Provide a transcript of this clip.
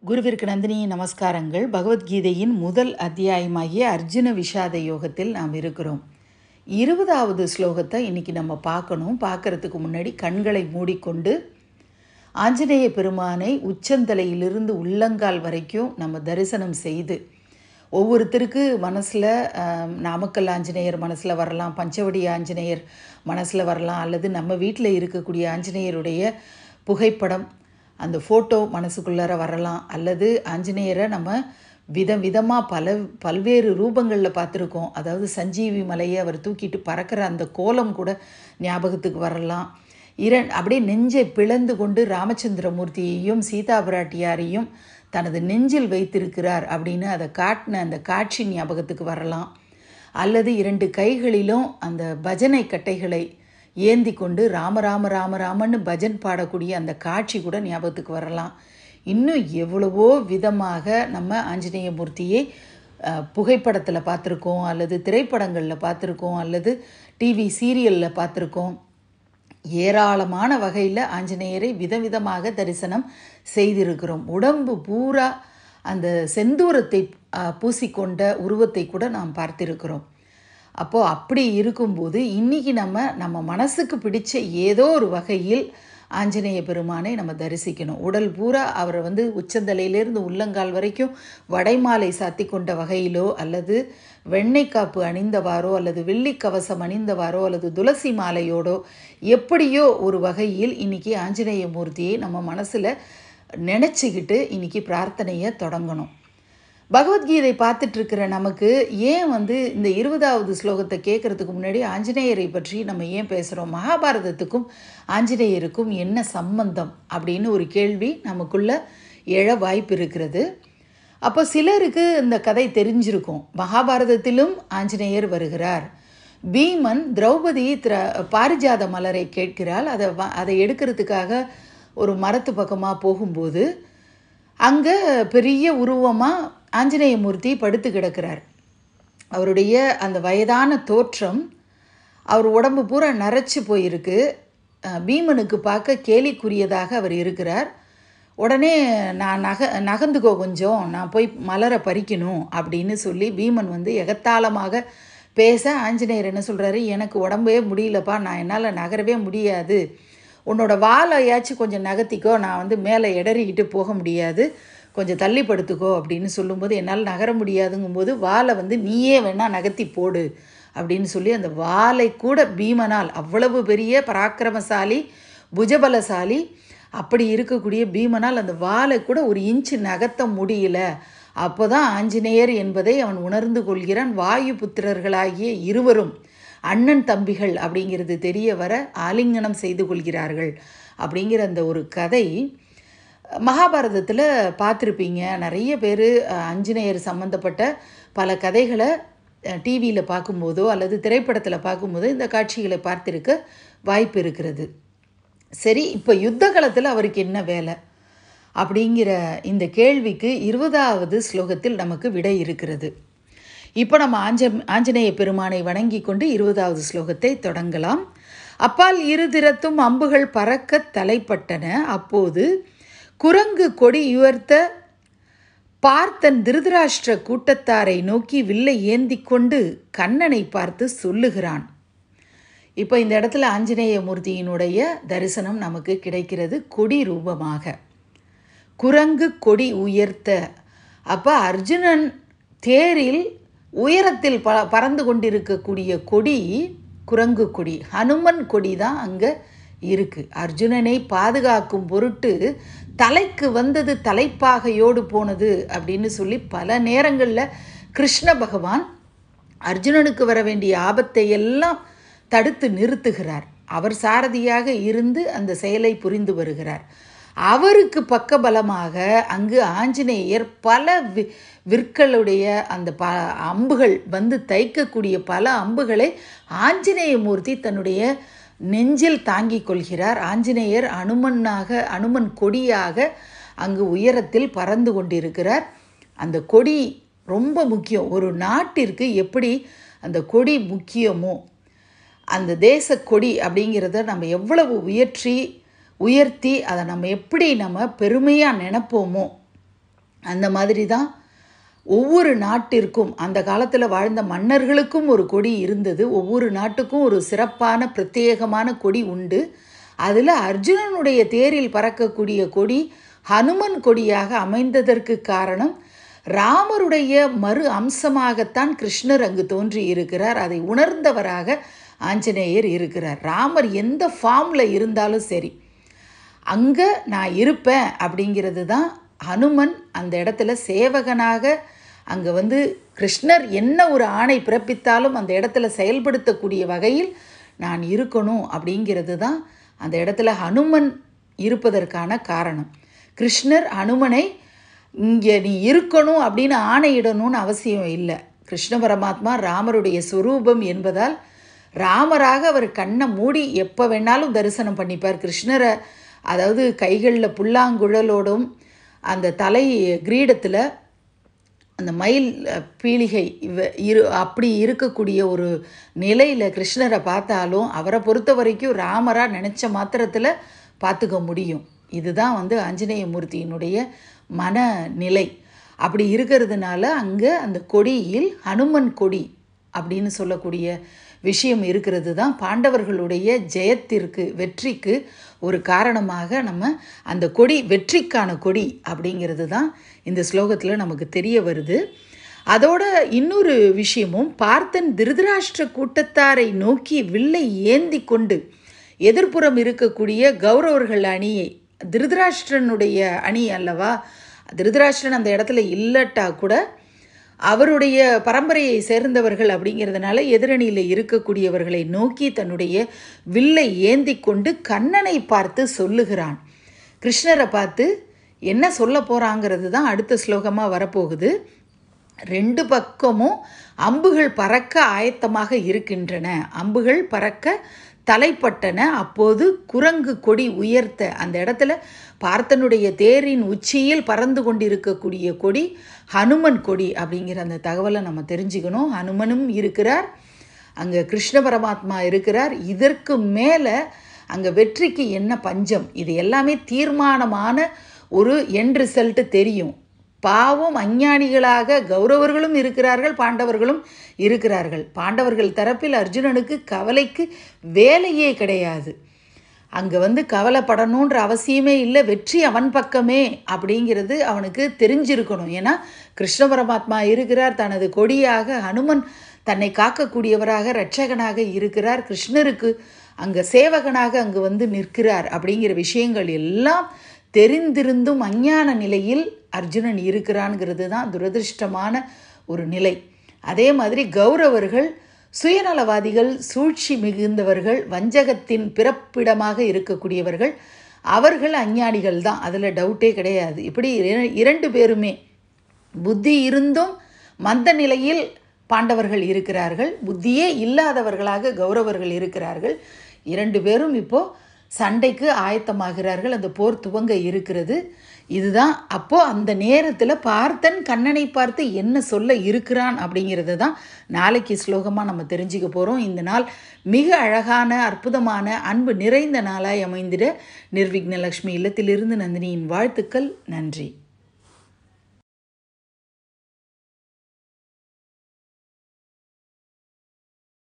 குருவிற்கு நந்தினி நமஸ்காரங்கள் பகவத்கீதையின் முதல் அத்தியாயமாகிய அர்ஜுன விஷாத யோகத்தில் நாம் இருக்கிறோம் இருபதாவது ஸ்லோகத்தை இன்னைக்கு நம்ம பார்க்கணும் பார்க்கறதுக்கு முன்னாடி கண்களை மூடிக்கொண்டு ஆஞ்சநேய பெருமானை உச்சந்தலையிலிருந்து உள்ளங்கால் வரைக்கும் நம்ம தரிசனம் செய்து ஒவ்வொருத்தருக்கு மனசில் நாமக்கல் ஆஞ்சநேயர் மனசில் வரலாம் பஞ்சவடி ஆஞ்சநேயர் மனசில் வரலாம் அல்லது நம்ம வீட்டில் இருக்கக்கூடிய ஆஞ்சநேயருடைய புகைப்படம் அந்த ஃபோட்டோ மனசுக்குள்ளார வரலாம் அல்லது ஆஞ்சநேயரை நம்ம விதம் விதமாக பல பல்வேறு ரூபங்களில் பார்த்துருக்கோம் அதாவது சஞ்சீவி மலையை அவர் தூக்கிட்டு பறக்கிற அந்த கோலம் கூட ஞாபகத்துக்கு வரலாம் இரண் அப்படியே நெஞ்சை பிளந்து கொண்டு ராமச்சந்திரமூர்த்தியையும் சீதா பிராட்டியாரையும் தனது நெஞ்சில் வைத்திருக்கிறார் அப்படின்னு அதை காட்டின அந்த காட்சி ஞாபகத்துக்கு வரலாம் அல்லது இரண்டு கைகளிலும் அந்த பஜனை கட்டைகளை ஏந்தி கொண்டு ராம ராம ராம ராமன்னு பஜன் பாடக்கூடிய அந்த காட்சி கூட ஞாபகத்துக்கு வரலாம் இன்னும் எவ்வளவோ விதமாக நம்ம ஆஞ்சநேய மூர்த்தியை புகைப்படத்தில் பார்த்துருக்கோம் அல்லது திரைப்படங்களில் பார்த்துருக்கோம் அல்லது டிவி சீரியலில் பார்த்துருக்கோம் ஏராளமான வகையில் ஆஞ்சநேயரை விதவிதமாக தரிசனம் செய்திருக்கிறோம் உடம்பு பூரா அந்த செந்தூரத்தை பூசிக்கொண்ட உருவத்தை கூட நாம் பார்த்திருக்கிறோம் அப்போது அப்படி இருக்கும்போது இன்றைக்கி நம்ம நம்ம மனசுக்கு பிடிச்ச ஏதோ ஒரு வகையில் ஆஞ்சநேய பெருமானை நம்ம தரிசிக்கணும் உடல் பூரா அவரை வந்து உச்சந்தலையிலேருந்து உள்ளங்கால் வரைக்கும் வடைமாலை சாத்தி கொண்ட வகையிலோ அல்லது வெண்ணெய் காப்பு அணிந்தவாரோ அல்லது வெள்ளி கவசம் அணிந்தவாரோ அல்லது துளசி மாலையோடோ எப்படியோ ஒரு வகையில் இன்னைக்கு ஆஞ்சநேய மூர்த்தியை நம்ம மனசில் நினச்சிக்கிட்டு இன்னைக்கு பிரார்த்தனையை தொடங்கணும் பகவத்கீதை பார்த்துட்டு இருக்கிற நமக்கு ஏன் வந்து இந்த இருபதாவது ஸ்லோகத்தை கேட்கறதுக்கு முன்னாடி ஆஞ்சநேயரை பற்றி நம்ம ஏன் பேசுகிறோம் மகாபாரதத்துக்கும் ஆஞ்சநேயருக்கும் என்ன சம்பந்தம் அப்படின்னு ஒரு கேள்வி நமக்குள்ள எழ வாய்ப்பு இருக்கிறது அப்போ சிலருக்கு இந்த கதை தெரிஞ்சிருக்கும் மகாபாரதத்திலும் ஆஞ்சநேயர் வருகிறார் பீமன் திரௌபதி திர பாரிஜாத மலரை கேட்கிறாள் அதை அதை எடுக்கிறதுக்காக ஒரு மரத்து பக்கமாக போகும்போது அங்கே பெரிய உருவமாக ஆஞ்சநேயமூர்த்தி படுத்து கிடக்கிறார் அவருடைய அந்த வயதான தோற்றம் அவர் உடம்பு பூரா நரைச்சி போயிருக்கு பீமனுக்கு பார்க்க கேலிக்குரியதாக அவர் இருக்கிறார் உடனே நான் நக நகர்ந்துக்கோ கொஞ்சம் நான் போய் மலரை பறிக்கணும் அப்படின்னு சொல்லி பீமன் வந்து எகத்தாளமாக பேச ஆஞ்சநேயர் என்ன சொல்கிறாரு எனக்கு உடம்பே முடியலப்பா நான் என்னால் நகரவே முடியாது உன்னோட வாழையாச்சும் கொஞ்சம் நகர்த்திக்கோ நான் வந்து மேலே இடறிக்கிட்டு போக முடியாது கொஞ்சம் தள்ளி படுத்துக்கோ அப்படின்னு சொல்லும்போது என்னால் நகர முடியாதுங்கும்போது வாழை வந்து நீயே வேணால் நகர்த்தி போடு அப்படின்னு சொல்லி அந்த வாளை கூட பீமனால் அவ்வளவு பெரிய பராக்கிரமசாலி புஜபலசாலி அப்படி இருக்கக்கூடிய பீமனால் அந்த வாளை கூட ஒரு இன்ச்சு நகர்த்த முடியல அப்போ தான் ஆஞ்சநேயர் என்பதை அவன் உணர்ந்து கொள்கிறான் வாயு புத்திரர்களாகிய இருவரும் அண்ணன் தம்பிகள் அப்படிங்கிறது தெரிய வர ஆலிங்கனம் செய்து கொள்கிறார்கள் அப்படிங்கிற அந்த ஒரு கதை மகாபாரதத்தில் பார்த்துருப்பீங்க நிறைய பேர் ஆஞ்சநேயர் சம்மந்தப்பட்ட பல கதைகளை டிவியில் பார்க்கும்போதோ அல்லது திரைப்படத்தில் பார்க்கும்போதோ இந்த காட்சிகளை பார்த்திருக்க வாய்ப்பு இருக்கிறது சரி இப்போ யுத்த காலத்தில் அவருக்கு என்ன வேலை அப்படிங்கிற இந்த கேள்விக்கு இருபதாவது ஸ்லோகத்தில் நமக்கு விடை இருக்கிறது இப்போ நம்ம ஆஞ்ச ஆஞ்சநேய பெருமானை வணங்கி கொண்டு இருபதாவது ஸ்லோகத்தை தொடங்கலாம் அப்பால் இரு திறத்தும் அம்புகள் பறக்க தலைப்பட்டன அப்போது குரங்கு கொடி உயர்த்த பார்த்தன் திருதராஷ்டிர கூட்டத்தாரை நோக்கி வில்லை ஏந்தி கொண்டு கண்ணனை பார்த்து சொல்லுகிறான் இப்போ இந்த இடத்துல ஆஞ்சநேய மூர்த்தியினுடைய தரிசனம் நமக்கு கிடைக்கிறது கொடி ரூபமாக குரங்கு கொடி உயர்த்த அப்போ அர்ஜுனன் தேரில் உயரத்தில் ப பறந்து கொண்டிருக்கக்கூடிய கொடி குரங்கு கொடி ஹனுமன் கொடி தான் அங்கே இருக்குது அர்ஜுனனை பாதுகாக்கும் பொருட்டு தலைக்கு வந்தது தலைப்பாகையோடு போனது அப்படின்னு சொல்லி பல நேரங்களில் கிருஷ்ண பகவான் அர்ஜுனனுக்கு வர வேண்டிய ஆபத்தை எல்லாம் தடுத்து நிறுத்துகிறார் அவர் சாரதியாக இருந்து அந்த செயலை புரிந்து வருகிறார் அவருக்கு பக்கபலமாக அங்கு ஆஞ்சநேயர் பல வி விற்களுடைய அந்த ப அம்புகள் வந்து தைக்கக்கூடிய பல அம்புகளை ஆஞ்சநேயமூர்த்தி தன்னுடைய நெஞ்சில் தாங்கிக் கொள்கிறார் ஆஞ்சநேயர் அனுமனாக அனுமன் கொடியாக அங்கு உயரத்தில் பறந்து கொண்டிருக்கிறார் அந்த கொடி ரொம்ப முக்கியம் ஒரு நாட்டிற்கு எப்படி அந்த கொடி முக்கியமோ அந்த தேச கொடி அப்படிங்கிறத நம்ம எவ்வளவு உயர்ற்றி உயர்த்தி அதை நம்ம எப்படி நம்ம பெருமையாக நினைப்போமோ அந்த மாதிரி தான் ஒவ்வொரு நாட்டிற்கும் அந்த காலத்தில் வாழ்ந்த மன்னர்களுக்கும் ஒரு கொடி இருந்தது ஒவ்வொரு நாட்டுக்கும் ஒரு சிறப்பான பிரத்யேகமான கொடி உண்டு அதில் அர்ஜுனனுடைய தேரில் பறக்கக்கூடிய கொடி ஹனுமன் கொடியாக அமைந்ததற்கு காரணம் ராமருடைய மறு அம்சமாகத்தான் கிருஷ்ணர் அங்கு தோன்றி இருக்கிறார் அதை உணர்ந்தவராக ஆஞ்சநேயர் இருக்கிறார் ராமர் எந்த ஃபார்மில் இருந்தாலும் சரி அங்கே நான் இருப்பேன் அப்படிங்கிறது தான் ஹனுமன் அந்த இடத்துல சேவகனாக அங்கே வந்து கிருஷ்ணர் என்ன ஒரு ஆணை பிறப்பித்தாலும் அந்த இடத்துல செயல்படுத்தக்கூடிய வகையில் நான் இருக்கணும் அப்படிங்கிறது தான் அந்த இடத்துல ஹனுமன் இருப்பதற்கான காரணம் கிருஷ்ணர் ஹனுமனை இங்கே நீ இருக்கணும் அப்படின்னு ஆணையிடணும்னு அவசியம் இல்லை கிருஷ்ண பரமாத்மா ராமருடைய சொரூபம் என்பதால் ராமராக அவர் கண்ணை மூடி எப்போ வேணாலும் தரிசனம் பண்ணிப்பார் கிருஷ்ணரை அதாவது கைகளில் புல்லாங்குழலோடும் அந்த தலை கிரீடத்தில் அந்த மயில் பீலிகை இவ இரு அப்படி இருக்கக்கூடிய ஒரு நிலையில் கிருஷ்ணரை பார்த்தாலும் அவரை பொறுத்த வரைக்கும் ராமராக நினச்ச மாத்திரத்தில் பார்த்துக்க முடியும் இதுதான் வந்து ஆஞ்சநேய மூர்த்தியினுடைய மனநிலை அப்படி இருக்கிறதுனால அங்கே அந்த கொடியில் ஹனுமன் கொடி அப்படின்னு சொல்லக்கூடிய விஷயம் இருக்கிறது தான் பாண்டவர்களுடைய ஜெயத்திற்கு வெற்றிக்கு ஒரு காரணமாக நம்ம அந்த கொடி வெற்றிக்கான கொடி அப்படிங்கிறது தான் இந்த ஸ்லோகத்தில் நமக்கு தெரிய வருது அதோட இன்னொரு விஷயமும் பார்த்தன் திருதராஷ்டிர கூட்டத்தாரை நோக்கி வில்லை ஏந்தி கொண்டு எதிர்ப்புறம் இருக்கக்கூடிய கௌரவர்கள் அணியை திருதராஷ்டிரனுடைய அணி அல்லவா திருதராஷ்டிரன் அந்த இடத்துல இல்லட்டா கூட அவருடைய பரம்பரையை சேர்ந்தவர்கள் அப்படிங்கிறதுனால எதிரணியில் இருக்கக்கூடியவர்களை நோக்கி தன்னுடைய வில்லை ஏந்தி கொண்டு கண்ணனை பார்த்து சொல்லுகிறான் கிருஷ்ணரை பார்த்து என்ன சொல்ல போகிறாங்கிறது தான் அடுத்த ஸ்லோகமாக வரப்போகுது ரெண்டு பக்கமும் அம்புகள் பறக்க ஆயத்தமாக இருக்கின்றன அம்புகள் பறக்க தலைப்பட்டன அப்போது குரங்கு கொடி உயர்த்த அந்த இடத்துல பார்த்தனுடைய தேரின் உச்சியில் பறந்து கொண்டிருக்கக்கூடிய கொடி ஹனுமன் கொடி அப்படிங்கிற அந்த தகவலை நம்ம தெரிஞ்சுக்கணும் ஹனுமனும் இருக்கிறார் அங்கே கிருஷ்ண பரமாத்மா இருக்கிறார் இதற்கு மேலே அங்கே வெற்றிக்கு என்ன பஞ்சம் இது எல்லாமே தீர்மானமான ஒரு என் ரிசல்ட்டு தெரியும் பாவம் அஞ்ஞானிகளாக கௌரவர்களும் இருக்கிறார்கள் பாண்டவர்களும் இருக்கிறார்கள் பாண்டவர்கள் தரப்பில் அர்ஜுனனுக்கு கவலைக்கு வேலையே கிடையாது அங்கே வந்து கவலைப்படணுன்ற அவசியமே இல்லை வெற்றி அவன் பக்கமே அப்படிங்கிறது அவனுக்கு தெரிஞ்சிருக்கணும் ஏன்னா கிருஷ்ண பரமாத்மா இருக்கிறார் தனது கொடியாக ஹனுமன் தன்னை காக்கக்கூடியவராக இரட்சகனாக இருக்கிறார் கிருஷ்ணருக்கு அங்கே சேவகனாக அங்கு வந்து நிற்கிறார் அப்படிங்கிற விஷயங்கள் எல்லாம் தெரிந்திருந்தும் அஞ்ஞான நிலையில் அர்ஜுனன் இருக்கிறான்ங்கிறது தான் துரதிருஷ்டமான ஒரு நிலை அதே மாதிரி கௌரவர்கள் சுயநலவாதிகள் சூழ்ச்சி மிகுந்தவர்கள் வஞ்சகத்தின் பிறப்பிடமாக இருக்கக்கூடியவர்கள் அவர்கள் அஞ்ஞானிகள் தான் அதில் டவுட்டே கிடையாது இப்படி இரண்டு பேருமே புத்தி இருந்தும் மந்த நிலையில் பாண்டவர்கள் இருக்கிறார்கள் புத்தியே இல்லாதவர்களாக கௌரவர்கள் இருக்கிறார்கள் இரண்டு பேரும் இப்போது சண்டைக்கு ஆயத்தமாகிறார்கள் அந்த போர் துவங்க இருக்கிறது இதுதான் அப்போது அந்த நேரத்தில் பார்த்தன் கண்ணனை பார்த்து என்ன சொல்ல இருக்கிறான் அப்படிங்கிறது தான் நாளைக்கு ஸ்லோகமாக நம்ம தெரிஞ்சுக்க போகிறோம் இந்த நாள் மிக அழகான அற்புதமான அன்பு நிறைந்த நாளாய் அமைந்திட நிர்விக்னலக்ஷ்மி இல்லத்திலிருந்து நந்தினியின் வாழ்த்துக்கள் நன்றி